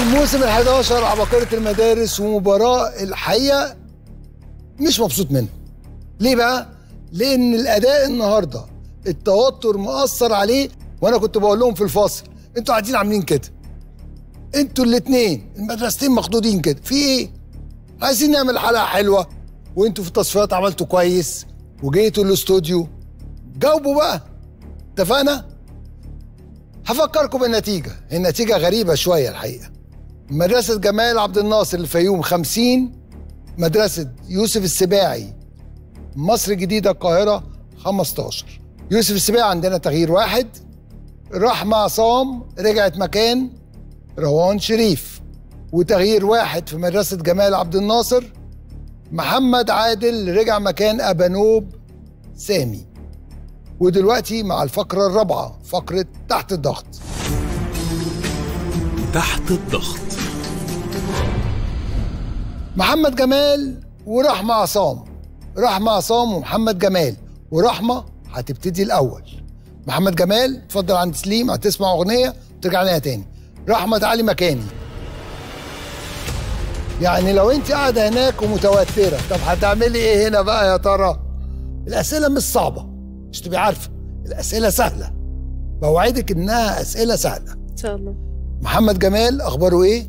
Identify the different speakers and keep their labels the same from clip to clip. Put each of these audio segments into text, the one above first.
Speaker 1: الموسم ال11 عباقرة المدارس ومباراة الحقيقة مش مبسوط منها ليه بقى؟ لأن الأداء النهاردة التوتر مؤثر عليه وأنا كنت بقول لهم في الفاصل أنتوا قاعدين عاملين كده أنتوا الاتنين المدرستين مخدودين كده في إيه؟ عايزين نعمل حلقة حلوة وأنتوا في التصفيات عملتوا كويس وجيتوا الاستوديو جاوبوا بقى اتفقنا؟ هفكركم بالنتيجة النتيجة غريبة شوية الحقيقة مدرسة جمال عبد الناصر الفيوم 50 مدرسة يوسف السباعي مصر الجديدة القاهرة 15 يوسف السباعي عندنا تغيير واحد رحمة عصام رجعت مكان روان شريف وتغيير واحد في مدرسة جمال عبد الناصر محمد عادل رجع مكان أبانوب سامي ودلوقتي مع الفقرة الرابعة فقرة تحت الضغط
Speaker 2: تحت الضغط
Speaker 1: محمد جمال ورحمة عصام رحمة عصام ومحمد جمال ورحمة هتبتدي الأول محمد جمال اتفضل عند سليم هتسمع أغنية وترجع لنا تاني رحمة تعالي مكاني يعني لو انت قاعدة هناك ومتوترة طب هتعملي ايه هنا بقى يا ترى الأسئلة مش صعبة مش تبقي عارفة الأسئلة سهلة بوعدك إنها أسئلة سهلة
Speaker 3: ان شاء الله
Speaker 1: محمد جمال اخباره ايه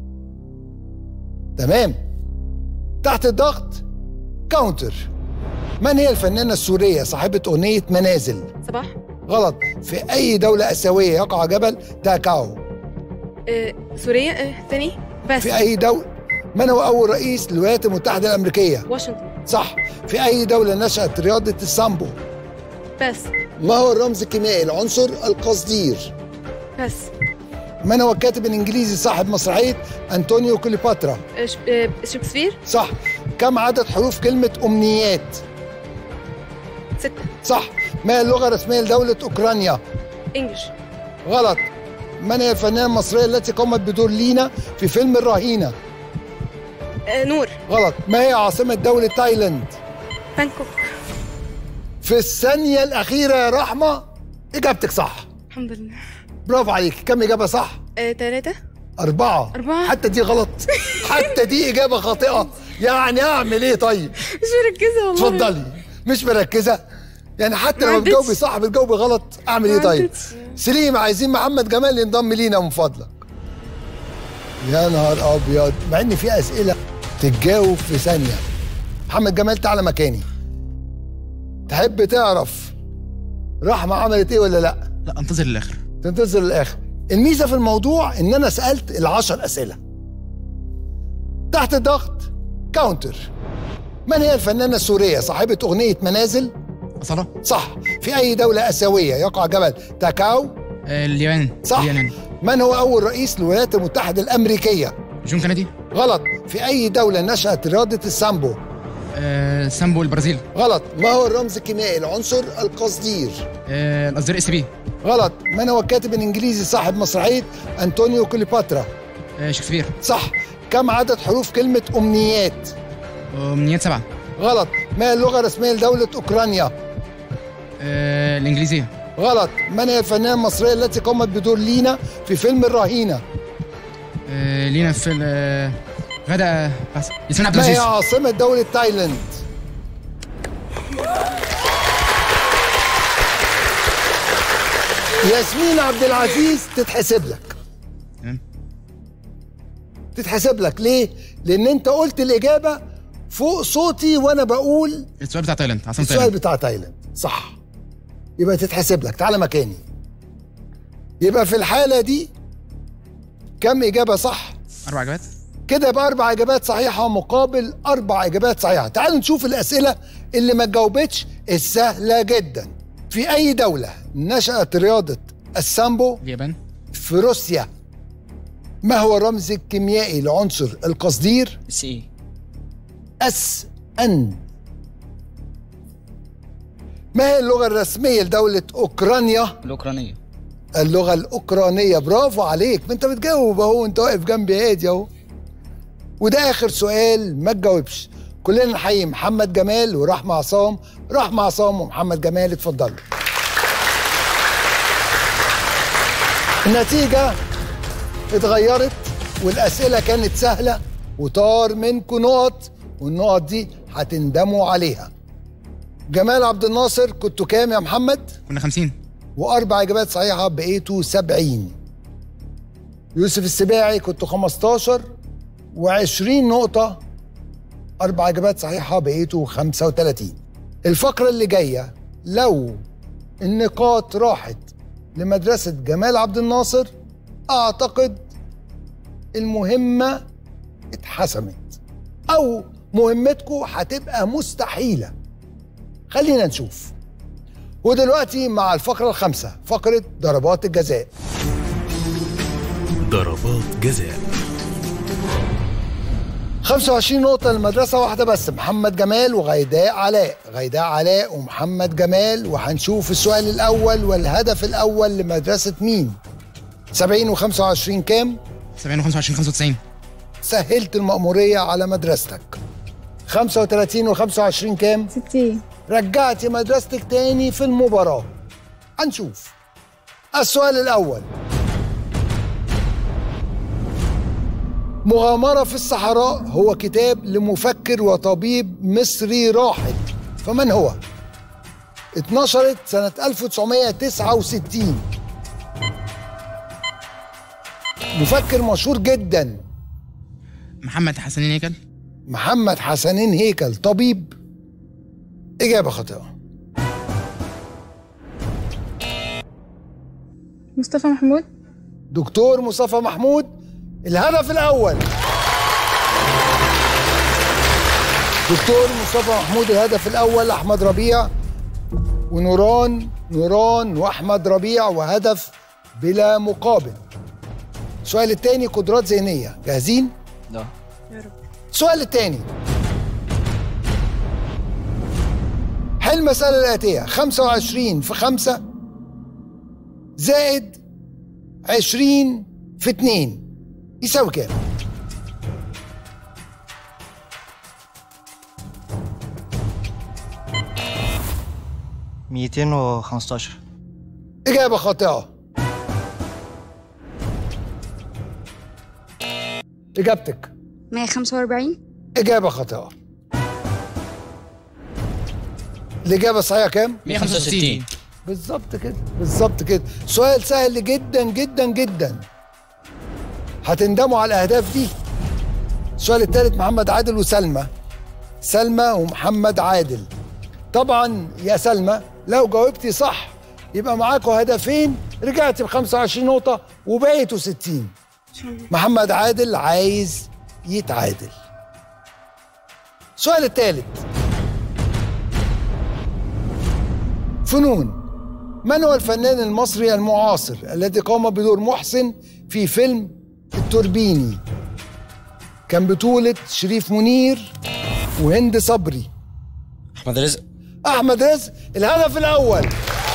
Speaker 1: تمام تحت الضغط كاونتر من هي الفنانة السورية صاحبة أغنية منازل؟
Speaker 3: صباح
Speaker 1: غلط في أي دولة آسيوية يقع جبل تاكاو
Speaker 3: آه، سوريا آه، تاني بس
Speaker 1: في أي دولة من هو أول رئيس للولايات المتحدة الأمريكية؟
Speaker 3: واشنطن
Speaker 1: صح في أي دولة نشأت رياضة السامبو؟
Speaker 3: بس
Speaker 1: ما هو الرمز الكيميائي العنصر القصدير؟
Speaker 3: بس
Speaker 1: من هو الكاتب الإنجليزي صاحب مسرحية أنطونيو كليوباترا؟
Speaker 3: آه، ش- آه، شكسبير
Speaker 1: صح كم عدد حروف كلمة أمنيات؟
Speaker 3: ستة
Speaker 1: صح ما هي اللغة الرسمية لدولة أوكرانيا؟
Speaker 3: انجلش
Speaker 1: غلط من هي الفنانة المصرية التي قامت بدور لينا في فيلم الرهينة؟
Speaker 3: آه، نور
Speaker 1: غلط ما هي عاصمة دولة تايلاند؟
Speaker 3: بانكوك
Speaker 1: في الثانية الأخيرة يا رحمة إجابتك صح
Speaker 3: الحمد لله
Speaker 1: برافو عليك كم إجابة صح؟
Speaker 3: آه، تلاتة
Speaker 1: أربعة
Speaker 3: أربعة.
Speaker 1: حتى دي غلط حتى دي إجابة خاطئة يعني أعمل إيه طيب؟
Speaker 3: مش مركزة والله
Speaker 1: اتفضلي مش مركزة يعني حتى
Speaker 3: ما
Speaker 1: لما
Speaker 3: عدتش.
Speaker 1: بتجاوبي صح بتجاوبي غلط أعمل إيه
Speaker 3: ما
Speaker 1: طيب؟
Speaker 3: عدتش.
Speaker 1: سليم عايزين محمد جمال ينضم لينا من فضلك يا نهار ابيض مع ان في اسئله تتجاوب في ثانيه محمد جمال تعالى مكاني تحب تعرف رحمه عملت ايه ولا لا
Speaker 4: لا انتظر للاخر
Speaker 1: تنتظر للاخر الميزه في الموضوع ان انا سالت العشر اسئله تحت الضغط كاونتر من هي الفنانه السوريه صاحبه اغنيه منازل
Speaker 4: أصالة
Speaker 1: صح في اي دوله اسيويه يقع جبل تاكاو
Speaker 4: آه، اليابان
Speaker 1: صح
Speaker 4: اليابان
Speaker 1: من هو أول رئيس للولايات المتحدة الأمريكية؟
Speaker 4: جون كندي
Speaker 1: غلط في أي دولة نشأت رياضة السامبو؟
Speaker 4: آه، سامبو البرازيل
Speaker 1: غلط ما هو الرمز الكيميائي العنصر القصدير؟
Speaker 4: آه، الأصدار اس بي
Speaker 1: غلط من هو الكاتب الإنجليزي صاحب مسرحية أنطونيو كليوباترا؟
Speaker 4: آه، شكسبير
Speaker 1: صح كم عدد حروف كلمة أمنيات؟
Speaker 4: أمنيات سبعة
Speaker 1: غلط ما هي اللغة الرسمية لدولة أوكرانيا؟
Speaker 4: آه، الإنجليزية
Speaker 1: غلط من هي الفنانة المصرية التي قامت بدور لينا في فيلم الرهينة؟
Speaker 4: آه، لينا في ال- آه، غدا بس ياسمين عبد
Speaker 1: ما هي
Speaker 4: العزيز
Speaker 1: عاصمة دولة تايلاند؟ ياسمين عبد العزيز تتحسب لك
Speaker 4: تمام.
Speaker 1: تتحسب لك ليه؟ لأن أنت قلت الإجابة فوق صوتي وأنا بقول
Speaker 4: السؤال بتاع تايلاند عاصمة
Speaker 1: السؤال
Speaker 4: تايلاند
Speaker 1: بتاع تايلاند صح يبقى تتحسب لك تعالى مكاني يبقى في الحالة دي كم إجابة صح؟
Speaker 4: أربع إجابات
Speaker 1: كده يبقى أربع إجابات صحيحة مقابل أربع إجابات صحيحة تعالوا نشوف الأسئلة اللي ما تجاوبتش السهلة جدا في أي دولة نشأت رياضة السامبو
Speaker 4: اليابان
Speaker 1: في روسيا ما هو الرمز الكيميائي لعنصر القصدير
Speaker 5: سي اي
Speaker 1: اس ان ما هي اللغة الرسمية لدولة أوكرانيا؟
Speaker 5: الاوكرانيه
Speaker 1: اللغة الأوكرانية برافو عليك ما أنت بتجاوب أهو أنت واقف جنبي هادي أهو وده آخر سؤال ما تجاوبش كلنا نحيي محمد جمال ورحمة عصام رحمة عصام ومحمد جمال اتفضلوا النتيجة اتغيرت والاسئله كانت سهله وطار منكم نقط والنقط دي هتندموا عليها جمال عبد الناصر كنتوا كام يا محمد
Speaker 4: كنا 50
Speaker 1: واربع اجابات صحيحه بقيتوا 70 يوسف السباعي كنتوا 15 و20 نقطه اربع اجابات صحيحه بقيتوا 35 الفقره اللي جايه لو النقاط راحت لمدرسه جمال عبد الناصر اعتقد المهمه اتحسمت او مهمتكم هتبقى مستحيله خلينا نشوف ودلوقتي مع الفقره الخامسه فقره ضربات الجزاء
Speaker 2: ضربات جزاء
Speaker 1: 25 نقطة لمدرسة واحدة بس محمد جمال وغيداء علاء غيداء علاء ومحمد جمال وهنشوف السؤال الأول والهدف الأول لمدرسة مين 70 و25 كام
Speaker 4: 70 و25 95
Speaker 1: سهلت المأمورية على مدرستك 35 و25 كام
Speaker 3: 60
Speaker 1: رجعتي مدرستك تاني في المباراة هنشوف السؤال الأول مغامرة في الصحراء هو كتاب لمفكر وطبيب مصري راحل فمن هو؟ اتنشرت سنة 1969 مفكر مشهور جدا
Speaker 4: محمد حسنين هيكل
Speaker 1: محمد حسنين هيكل طبيب إجابة خاطئة
Speaker 3: مصطفى محمود
Speaker 1: دكتور مصطفى محمود الهدف الأول دكتور مصطفى محمود الهدف الأول أحمد ربيع ونوران نوران وأحمد ربيع وهدف بلا مقابل السؤال الثاني قدرات ذهنية جاهزين؟
Speaker 5: لا
Speaker 1: السؤال الثاني حل المسألة الآتية 25 في 5 زائد 20 في 2 يساوي كام؟
Speaker 5: ميتين وخمستاشر
Speaker 1: إجابة خاطئة إجابتك
Speaker 3: 145
Speaker 1: إجابة خاطئة الإجابة الصحيحة كام؟
Speaker 4: 165
Speaker 1: بالظبط كده بالظبط كده سؤال سهل جدا جدا جدا هتندموا على الاهداف دي السؤال الثالث محمد عادل وسلمى سلمى ومحمد عادل طبعا يا سلمى لو جاوبتي صح يبقى معاكوا هدفين رجعتي ب 25 نقطة وبقيتوا 60 محمد عادل عايز يتعادل السؤال الثالث فنون من هو الفنان المصري المعاصر الذي قام بدور محسن في فيلم التوربيني كان بطولة شريف منير وهند صبري
Speaker 5: احمد رزق
Speaker 1: أحمد رزق الهدف الأول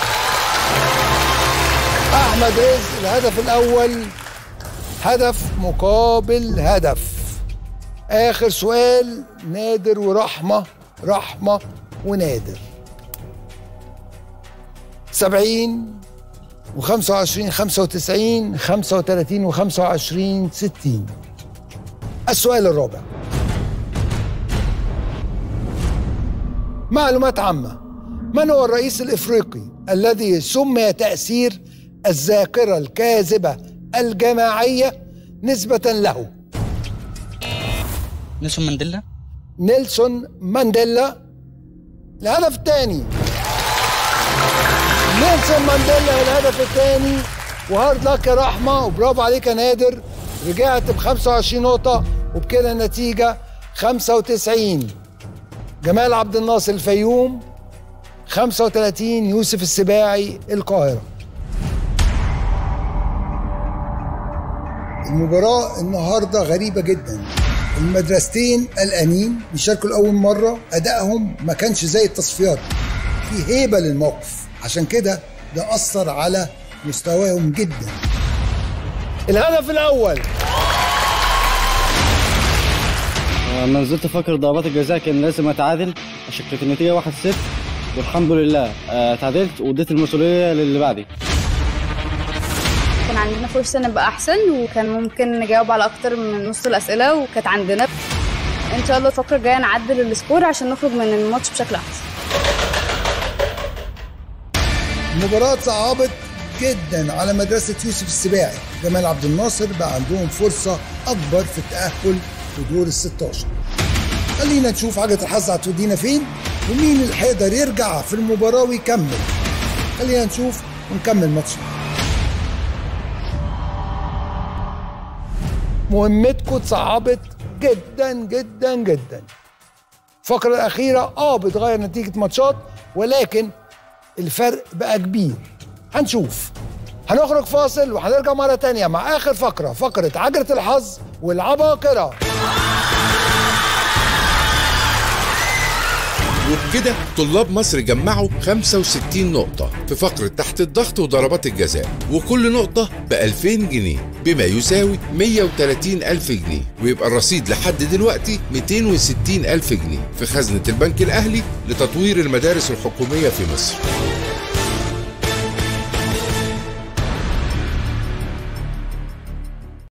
Speaker 1: أحمد رزق الهدف الأول هدف مقابل هدف آخر سؤال نادر ورحمة رحمة ونادر سبعين وخمسة وعشرين خمسة وتسعين خمسة وتلاتين وخمسة وعشرين ستين السؤال الرابع معلومات عامة من هو الرئيس الإفريقي الذي سمي تأثير الذاكرة الكاذبة الجماعية نسبة له
Speaker 5: نيلسون مانديلا
Speaker 1: نيلسون مانديلا الهدف الثاني نيلسون مانديلا الهدف الثاني وهارد لك يا رحمه وبرافو عليك يا نادر رجعت ب 25 نقطه وبكده النتيجه 95 جمال عبد الناصر الفيوم 35 يوسف السباعي القاهره المباراة النهاردة غريبة جدا المدرستين قلقانين بيشاركوا لأول مرة أدائهم ما كانش زي التصفيات في هيبة للموقف عشان كده ده أثر على مستواهم جدا الهدف الأول
Speaker 6: لما نزلت افكر ضربات الجزاء كان لازم اتعادل عشان كانت النتيجه 1-0 والحمد لله آه، اتعادلت واديت المسؤوليه للي بعدي
Speaker 3: كان عندنا فرصة نبقى أحسن وكان ممكن نجاوب على أكتر من نص الأسئلة وكانت عندنا إن شاء الله الفقرة الجاية نعدل السكور عشان نخرج من الماتش بشكل أحسن
Speaker 1: المباراة صعبت جدا على مدرسة يوسف السباعي جمال عبد الناصر بقى عندهم فرصة أكبر في التأهل لدور ال 16 خلينا نشوف حاجة الحظ هتودينا فين ومين اللي هيقدر يرجع في المباراة ويكمل خلينا نشوف ونكمل ماتشنا مهمتكم اتصعبت جدا جدا جدا الفقرة الأخيرة اه بتغير نتيجة ماتشات ولكن الفرق بقى كبير هنشوف هنخرج فاصل وهنرجع مرة تانية مع آخر فقرة فقرة عجلة الحظ والعباقرة
Speaker 2: وبكده طلاب مصر جمعوا 65 نقطة في فقرة تحت الضغط وضربات الجزاء وكل نقطة ب 2000 جنيه بما يساوي 130 ألف جنيه ويبقى الرصيد لحد دلوقتي 260 ألف جنيه في خزنة البنك الأهلي لتطوير المدارس الحكومية في مصر